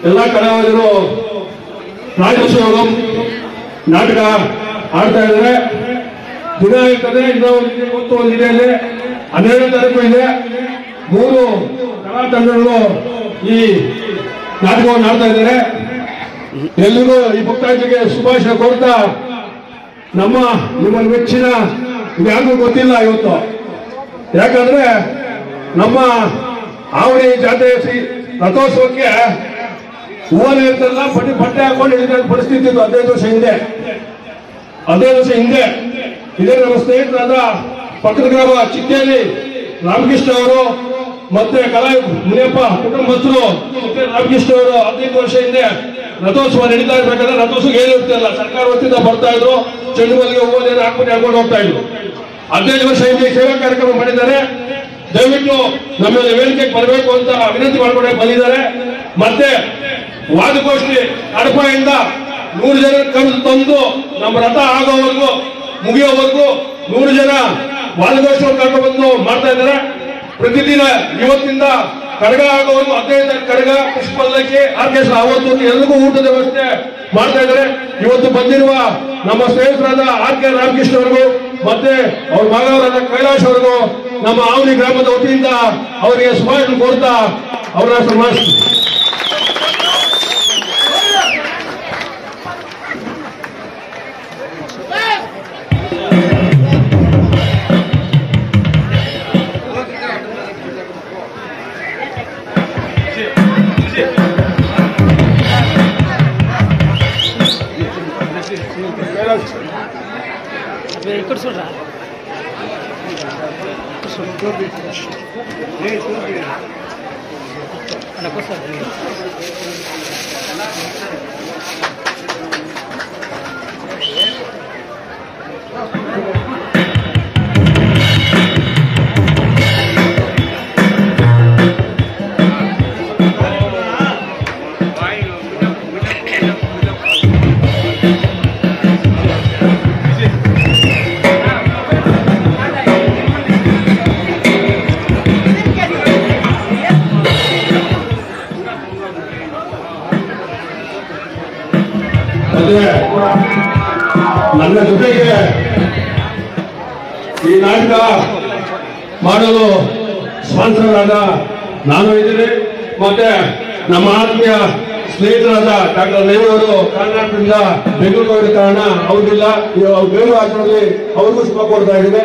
ಎಲ್ಲ ಕಲಾವಿದರು ರಾಜೋತ್ಸವಂ ನಾಟಕ ಆಡ್ತಾ ಇದ್ದಾರೆ ದಿನ ಇರ್ತದೆ ಇನ್ನೂ ಒಂದಿದೆ ಇವತ್ತು ಒಂದಿದೆ ಅಲ್ಲಿ ಹನ್ನೆರಡನೇ ತಾರೀಕು ಇದೆ ಮೂರು ಕಲಾ ತಂಡಗಳು ಈ ನಾಟಕವನ್ನು ಆಡ್ತಾ ಇದ್ದಾರೆ ಎಲ್ರಿಗೂ ಈ ಭಕ್ತಾದಿಗೆ ಶುಭಾಶಯ ಕೋರ್ತಾ ನಮ್ಮ ನಿಮ್ಮ ಮೆಚ್ಚಿನ ಯಾರಿಗೂ ಗೊತ್ತಿಲ್ಲ ಇವತ್ತು ಯಾಕಂದ್ರೆ ನಮ್ಮ ಆವಣಿ ಜಾತ್ರೆ ಶ್ರೀ ರಥೋತ್ಸವಕ್ಕೆ ಹೂವಲ್ಲಿ ಇರ್ತಲ್ಲ ಬಟ್ಟೆ ಬಟ್ಟೆ ಹಾಕೊಂಡು ಹಿಡಿದ ಪರಿಸ್ಥಿತಿ ಇತ್ತು ಹದಿನೈದು ವರ್ಷ ಹಿಂದೆ ಹದಿನೈದು ವರ್ಷ ಹಿಂದೆ ಇದೇ ನಮ್ಮ ಸ್ನೇಹಿತರಾದ ಪಕ್ಕದ ಗ್ರಾಮ ಚಿಕ್ಕೇಲಿ ರಾಮಕೃಷ್ಣ ಅವರು ಮತ್ತೆ ಕಲಾ ಮುನಿಯಪ್ಪ ಕುಟುಂಬಸ್ಥರು ಮತ್ತೆ ರಾಮಕೃಷ್ಣ ಅವರು ಹದಿನೈದು ವರ್ಷ ಹಿಂದೆ ರಥೋತ್ಸವ ನಡೀತಾ ಇರ್ಬೇಕಾದ್ರೆ ರಥೋತ್ಸವ ಏನು ಇರ್ತಿಲ್ಲ ಸರ್ಕಾರ ವತಿಯಿಂದ ಬರ್ತಾ ಇದ್ರು ಚೆಂಡು ಮಲ್ಲಿಗೆ ಹೂವನ್ನೇನು ಹಾಕ್ಬಿಟ್ಟು ಹಾಕೊಂಡು ಹೋಗ್ತಾ ಇದ್ರು ಹದಿನೈದು ವರ್ಷ ಹಿಂದೆ ಸೇವಾ ಕಾರ್ಯಕ್ರಮ ಮಾಡಿದ್ದಾರೆ ದಯವಿಟ್ಟು ನಮ್ಮಲ್ಲಿ ವೇದಿಕೆಗೆ ಬರಬೇಕು ಅಂತ ವಿನಂತಿ ಮಾಡ್ಕೊಂಡೆ ಬಂದಿದ್ದಾರೆ ಮತ್ತೆ ವಾದಗೋಷ್ಠಿ ಕಡಪದಿಂದ ನೂರು ಜನ ಕರೆದು ತಂದು ನಮ್ಮ ರಥ ಆಗೋವರೆಗೂ ಮುಗಿಯೋವರೆಗೂ ನೂರು ಜನ ವಾದಗೋಷ್ಠಿ ಕರ್ಕೊಂಡು ಬಂದು ಮಾಡ್ತಾ ಇದ್ದಾರೆ ಪ್ರತಿದಿನ ಇವತ್ತಿಂದ ಕಡಗ ಆಗೋವರೆಗೂ ಹದಿನೈದು ಕಡಗ ಪುಷ್ಪಲ್ಲಕ್ಕೆ ಆರ್ಕೆಸ್ಟ್ರಾ ಆವತ್ತು ಎಲ್ರಿಗೂ ಊಟದ ವ್ಯವಸ್ಥೆ ಮಾಡ್ತಾ ಇದ್ದಾರೆ ಇವತ್ತು ಬಂದಿರುವ ನಮ್ಮ ಸ್ನೇಹಿತರಾದ ಆರ್ ಕೆ ರಾಮಕೃಷ್ಣ ಅವರಿಗೂ ಮತ್ತೆ ಅವ್ರ ಮಗವರಾದ ಕೈಲಾಶ್ ಅವರಿಗೂ ನಮ್ಮ ಆವನಿ ಗ್ರಾಮದ ವತಿಯಿಂದ ಅವರಿಗೆ ಶುಭಾಶಯ ಕೋರ್ತಾ ಅವರ ಸನ್ಮಾನಿಸ್ತೀನಿ ఇక్కడ చూడరా ಮತ್ತೆ ನನ್ನ ಜೊತೆಗೆ ಈ ನಾಟಕ ಮಾಡಲು ಸ್ಪಾನ್ಸರ್ ಆದ ನಾನು ಇದ್ದೀನಿ ಮತ್ತೆ ನಮ್ಮ ಆತ್ಮೀಯ ಸ್ನೇಹಿತರಾದ ಡಾಕ್ಟರ್ ನೇವರು ಕರ್ನಾಟಕದಿಂದ ಬೆಂಗಳೂರು ಹೋಗಿದ ಕಾರಣ ಅವ್ರಿಲ್ಲ ಇವಾಗ ಅವ್ರು ಬೇರು ಹಾಕೋದ್ರಲ್ಲಿ ಅವ್ರಿಗೂ ಶುಭ ಕೊಡ್ತಾ ಇದ್ದೀನಿ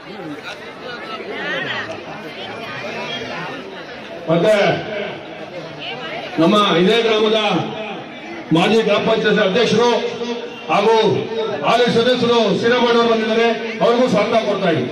ಮತ್ತೆ ನಮ್ಮ ಇದೇ ಗ್ರಾಮದ ಮಾಜಿ ಗ್ರಾಮ ಪಂಚಾಯತ್ ಅಧ್ಯಕ್ಷರು ಹಾಗೂ ಹಾಲಿ ಸದಸ್ಯರು ಶ್ರೀರಾಮಣ್ಣವರು ಬಂದಿದ್ದಾರೆ ಅವ್ರಿಗೂ ಸ್ವಾಗತ ಕೊಡ್ತಾ ಇದ್ದೀನಿ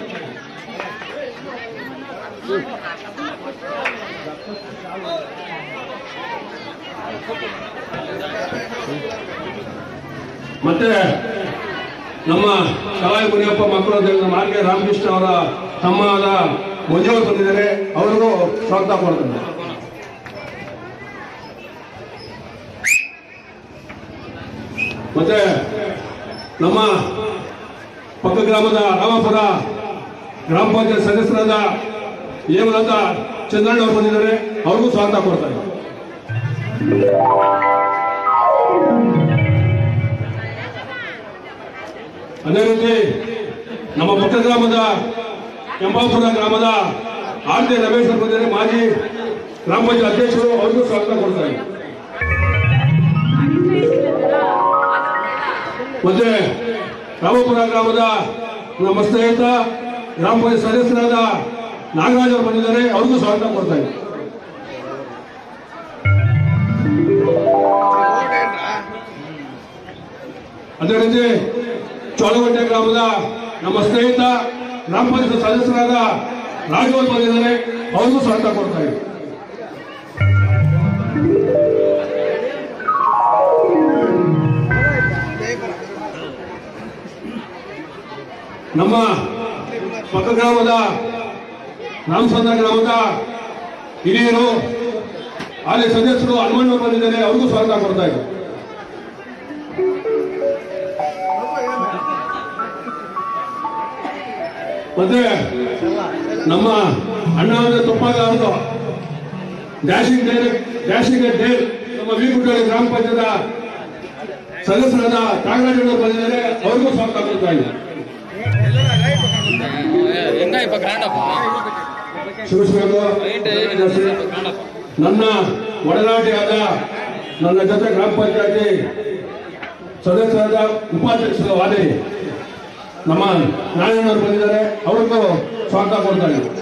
ಮತ್ತೆ ನಮ್ಮ ಕಲಾಯಿ ಮುನಿಯಪ್ಪ ಮಕ್ಕಳು ನಮ್ಮ ಆರ್ ಕೆ ರಾಮಕೃಷ್ಣ ಅವರ ತಮ್ಮವಾದ ಮಂಜುವರು ಬಂದಿದ್ದಾರೆ ಅವರಿಗೂ ಸ್ವಾಗತ ಕೊಡ್ತಾರೆ ಮತ್ತೆ ನಮ್ಮ ಪಕ್ಕ ಗ್ರಾಮದ ರಾಮಪುರ ಗ್ರಾಮ ಪಂಚಾಯತ್ ಸದಸ್ಯರಾದ ಹೇಮಲತಾ ಚಂದ್ರಣ್ಣ ಅವರು ಬಂದಿದ್ದಾರೆ ಅವ್ರಿಗೂ ಸ್ವಾಗತ ಕೊಡ್ತಾರೆ ಅದೇ ರೀತಿ ನಮ್ಮ ಪಕ್ಕ ಗ್ರಾಮದ ಕೆಂಪಾಪುರ ಗ್ರಾಮದ ಆರ್ ಟಿ ರಮೇಶ್ ಅವರು ಬಂದಿದ್ದಾರೆ ಮಾಜಿ ಗ್ರಾಮ ಪಂಚಾಯತ್ ಅಧ್ಯಕ್ಷರು ಅವ್ರಿಗೂ ಸ್ವಾಗತ ಕೊಡ್ತಾರೆ ಮತ್ತೆ ರಾಮಪುರ ಗ್ರಾಮದ ನಮ್ಮ ಸ್ನೇಹಿತ ಗ್ರಾಮ ಪಂಚಾಯತ್ ಸದಸ್ಯರಾದ ನಾಗರಾಜ್ ಅವರು ಬಂದಿದ್ದಾರೆ ಅವ್ರಿಗೂ ಸ್ವಾಗತ ಕೊಡ್ತಾ ಇದ್ದೀನಿ ಅದೇ ರೀತಿ ಚೋಳಗಟ್ಟೆ ಗ್ರಾಮದ ನಮ್ಮ ಸ್ನೇಹಿತ ಗ್ರಾಮ ಪಂಚಾಯತ್ ಸದಸ್ಯರಾದ ರಾಜು ಅವರು ಬಂದಿದ್ದಾರೆ ಅವ್ರಿಗೂ ಸ್ವಾಗತ ಕೊಡ್ತಾ ಇದ್ದೀನಿ ನಮ್ಮ ಪಕ್ಕ ಗ್ರಾಮದ ರಾಮಚಂದ್ರ ಗ್ರಾಮದ ಹಿರಿಯರು ಹಾಲಿ ಸದಸ್ಯರು ಹನುಮಣ್ಣವರು ಬಂದಿದ್ದಾರೆ ಅವ್ರಿಗೂ ಸ್ವಾಗತ ಕೊಡ್ತಾ ಇದ್ದಾರೆ ಮತ್ತೆ ನಮ್ಮ ಅಣ್ಣ ಅಂದ್ರೆ ತಪ್ಪಾಗ ಅವ್ರದ್ದು ಡ್ಯಾಶಿಂಗ್ ಡೈರೆಕ್ಟ್ ಡ್ಯಾಶಿಂಗ್ ಡೇರ್ ನಮ್ಮ ನಮ್ಮ ವೀಗುಡ್ಡಳ್ಳಿ ಗ್ರಾಮ ಪಂಚಾಯತ್ ಸದಸ್ಯರಾದ ತ್ಯಾಗರಾಜರು ಬಂದಿದ್ದಾರೆ ಅವ್ರಿಗೂ ಸ್ವಾಗತ ಕೊಡ್ತಾ ಇದ್ದೀನಿ ಹೆಂಗಾಯಪ್ಪ ಗ್ರ್ಯಾಂಡಪ್ಪ ಕ್ಷಮಿಸಬೇಕು ನನ್ನ ಒಡನಾಟಿಯಾದ ನನ್ನ ಜೊತೆ ಗ್ರಾಮ ಪಂಚಾಯತಿ ಸದಸ್ಯರಾದ ಉಪಾಧ್ಯಕ್ಷರು ವಾದಿ ನಮ್ಮ ನಾರಾಯಣವರು ಬಂದಿದ್ದಾರೆ ಅವ್ರಿಗೂ ಸ್ವಾಗತ ಕೊಡ್ತಾ ಇದ್ದೀನಿ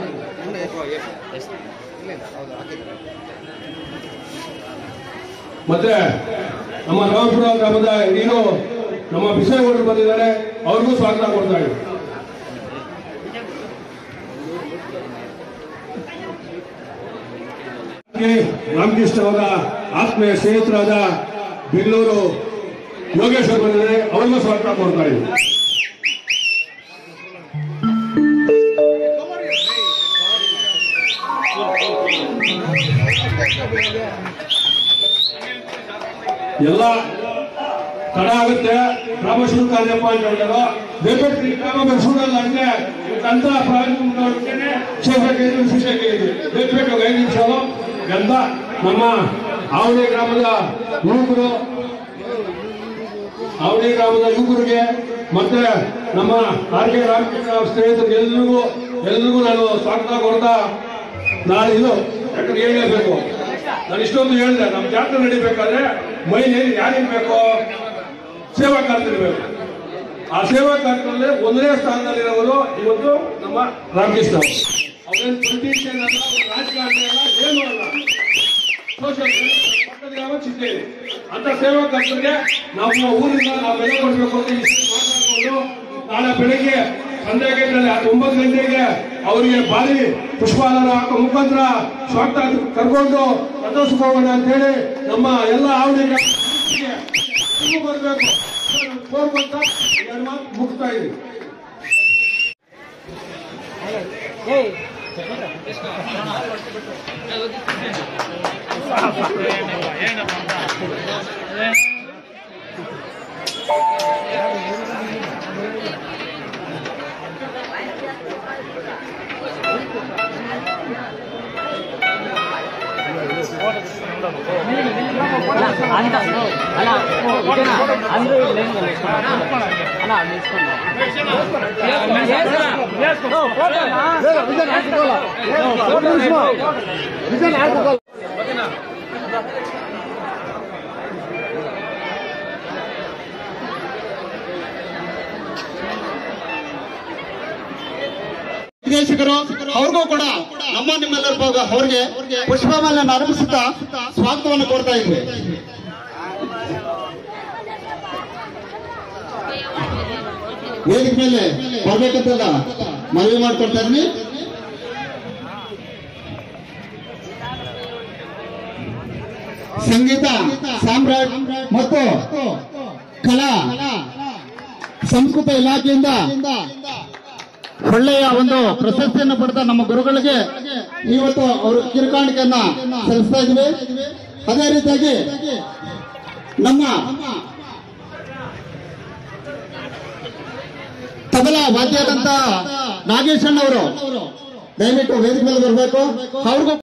ಮತ್ತೆ ನಮ್ಮ ರಾಮಪುರ ಗ್ರಾಮದ ನೀನು ನಮ್ಮ ಬಿಸೇಗೌಡರು ಬಂದಿದ್ದಾರೆ ಅವ್ರಿಗೂ ಸ್ವಾಗತ ಕೊಡ್ತಾ ಇದ್ದೀನಿ ಕೆ. ರಾಮಕೃಷ್ಣ ಅವರ ಆತ್ಮೀಯ ಸ್ನೇಹಿತರಾದ ಬೆಂಗಳೂರು ಯೋಗೇಶ್ವರ್ ಬಂದಿದ್ದಾರೆ ಅವ್ರಿಗೂ ಸ್ವಾಗತ ಕೊಡ್ತಾ ಇದ್ದೀನಿ ಎಲ್ಲ ತಡ ಆಗುತ್ತೆ ಗ್ರಾಮ ಶುರು ಕಾರ್ಯಪ್ಪ ಅಂತ ಹೇಳಿದ್ರು ದಯವಿಟ್ಟು ಈ ಗ್ರಾಮ ಬೆಳೆಸೋದಲ್ಲ ಅಂದ್ರೆ ಅಂತ ಪ್ರಾರಂಭಿಕೇನೆ ವಿಶೇಷಕ್ಕೆ ಇದು ವಿಶೇಷಕ್ಕೆ ಇದು ದಯವಿಟ್ಟು ಒಂದು ಐದು ನಿಮಿಷ ಎಲ್ಲ ನಮ್ಮ ಆವಳಿ ಗ್ರಾಮದ ಯುವಕರು ಆವಳಿ ಗ್ರಾಮದ ಯುವಕರಿಗೆ ಮತ್ತೆ ನಮ್ಮ ಆರ್ ಕೆ ರಾಮಕೃಷ್ಣ ಅವ್ರ ಸ್ನೇಹಿತರು ಎಲ್ರಿಗೂ ಎಲ್ರಿಗೂ ನಾನು ಸ್ವಾಗತ ಕೊಡ್ತಾ ನಾನು ಇದು ಯಾಕಂದ್ರೆ ಹೇಳಲೇಬೇಕು ನಾನು ಇಷ್ಟೊಂದು ಹೇಳಿದೆ ನಮ್ಮ ಜಾತ್ರೆ ನಡಿಬೇಕಾದ್ರೆ ಮೈನ್ ಏನು ಯಾರಿರ್ಬೇಕು ಸೇವಾ ಕಾರ್ಯದಲ್ಲಿರ್ಬೇಕು ಆ ಸೇವಾ ಕಾರ್ಯದಲ್ಲಿ ಒಂದನೇ ಸ್ಥಾನದಲ್ಲಿರೋರು ಇವತ್ತು ನಮ್ಮ ರಾಮಕೃಷ್ಣ ಅವರು ಅವ್ರೇನು ಪೊಲಿಟಿಷಿಯನ್ ಅಲ್ಲ ಅವ್ರು ರಾಜಕಾರಣಿ ಅಲ್ಲ ಏನು ಅಲ್ಲ ಸೋಷಿಯಲ್ ಪಕ್ಕದ ಗ್ರಾಮ ಚಿಂತೆಯಿದೆ ಅಂತ ಸೇವಾ ಕಾರ್ಯಗಳಿಗೆ ನಮ್ಮ ಊರಿಂದ ನಾವು ಬೆಲೆ ಕೊಡಬೇಕು ಅಂತ ಇಷ್ಟು ಮಾತಾಡ್ಕೊಂಡು ನಾಳೆ ಬೆಳಿಗ್ಗೆ ಸಂಜೆ ಗಂಟೆಯಲ್ಲಿ ಹತ್ತು ಒಂಬತ್ತು ಗಂಟೆಗೆ ಅವರಿಗೆ ಬಾರಿ ಪುಷ್ಪಾಲನ ಹಾಕೋ ಮುಖಾಂತರ ಸ್ವಾಗತ ಕರ್ಕೊಂಡು ರಥೋತ್ಸವ ಅಂತ ಹೇಳಿ ನಮ್ಮ ಎಲ್ಲ ಆವಳಿಗೆ ಬರಬೇಕು ಕೋರ್ಕೊಂತ ಎರಡು ಮಾತು ಮುಗ್ತಾ ಇದ್ದೀವಿ అంత అలా ఓకేనా అందరూ లేని అలా తీసుకోండి ನಿರ್ದೇಶಕರು ಅವ್ರಿಗೂ ಕೂಡ ನಮ್ಮ ನಿಮ್ಮೆಲ್ಲರ ಭಾಗ ಅವ್ರಿಗೆ ಪುಷ್ಪಮಾಲೆಯನ್ನು ಅರ್ಪಿಸುತ್ತಾ ಸ್ವಾಗತವನ್ನು ಕೊಡ್ತಾ ಇದ್ವಿ ವೇದಿಕೆ ಮೇಲೆ ಬರ್ಬೇಕಂತಲ್ಲ ಮನವಿ ಮಾಡ್ಕೊಡ್ತಾ ಇದ್ವಿ ಸಂಗೀತ ಸಾಮ್ರಾಟ್ ಮತ್ತು ಕಲಾ ಸಂಸ್ಕೃತ ಇಲಾಖೆಯಿಂದ ಒಳ್ಳೆಯ ಒಂದು ಪ್ರಶಸ್ತಿಯನ್ನು ಪಡೆದ ನಮ್ಮ ಗುರುಗಳಿಗೆ ಇವತ್ತು ಅವರು ಕಿರುಕಾಣಿಕೆಯನ್ನ ಸಲ್ಲಿಸ್ತಾ ಇದ್ವಿ ಅದೇ ರೀತಿಯಾಗಿ ನಮ್ಮ ತಬಲಾ ವಾದ್ಯದಂತ ನಾಗೇಶ್ ಅಣ್ಣವರು ದಯವಿಟ್ಟು ವೇದಿಕೆ ಮೇಲೆ ಬರಬೇಕು ಅವ್ರಿಗೂ